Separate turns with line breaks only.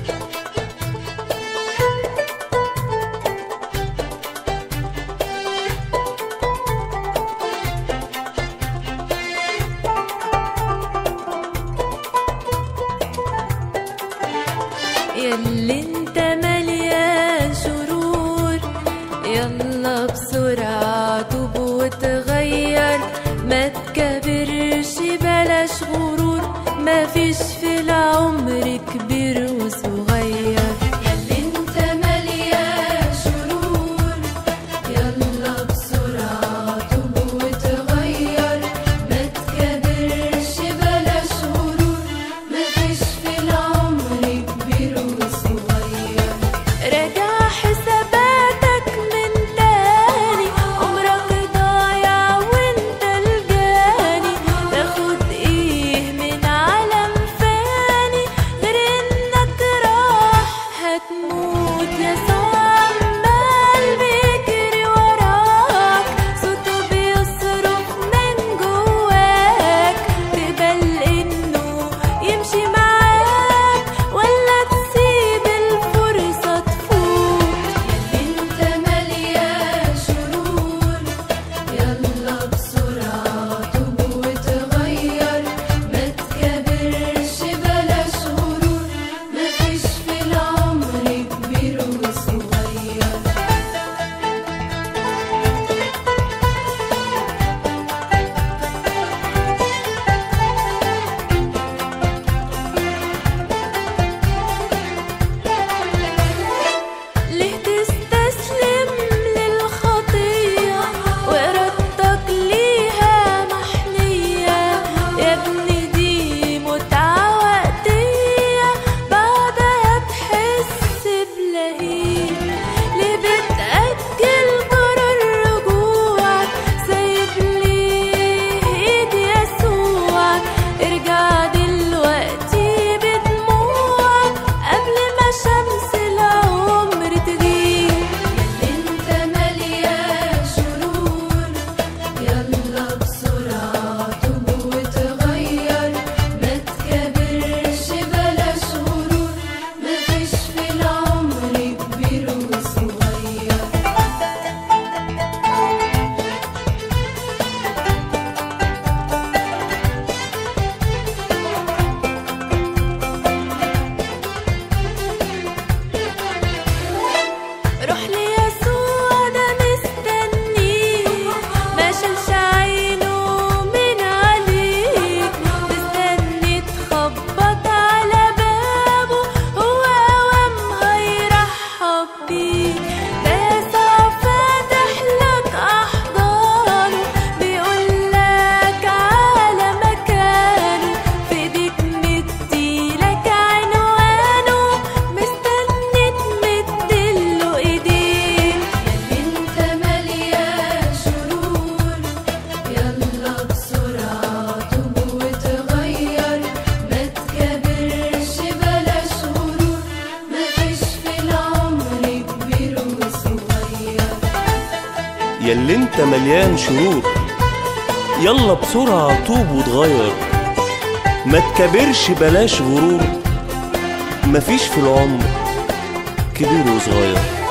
ياللي انت مليان شرور يلا بسرعة توب وتغير ما تكبرش بلاش غرور ما فيش في العمر كبير وصغير ياللي انت مليان شرور يلا بسرعة توب وتغير ما تكبرش بلاش غرور ما فيش في العمر كبير وصغير راجع حساباتك من تاني عمرك ضايع وانت الجاني تاخد ايه من عالم فاني غير انك راح هتموت يا عمال بيجري وراك صوته بيصرخ من جواك تقبل انه يمشي معاك ولا تسيب الفرصة تفوت انت مليان شرور يلا بسرعة توب وتغير ما تكبرش بلاش غرور مفيش في العمر كبير وصغير ليه تستسلم للخطية وإرادتك ليها محنية يا ابني دي متعة وقتية بعدها تحس بلهيب ليه بتأجل قرار رجوعك سايب ليه ايد يسوع ارجع دلوقتي بدموعك قبل ما شمس العمر تغيب انت مليان شرور يلا بسرعة توب وتغير ما تكبرش بلاش غرور مفيش في العمر كبير وصغير روح ليسوع ده مستنيك ما شالش عينه من عليك مستني تخبط على بابه هو قوام هيرحب بيك ده يسوع فاتح لك احضانه بيقول لك على مكانه في ايديك مديلك عنوانه مستني تمدله ايديك انت مليان شرور يلا بسرعة توب وتغير ما تكبرش بلاش غرور مفيش في العمر كبير وصغير
ياللي انت مليان شرور يلا بسرعة توب وتغير ما تكبرش بلاش غرور مفيش في العمر كبير وصغير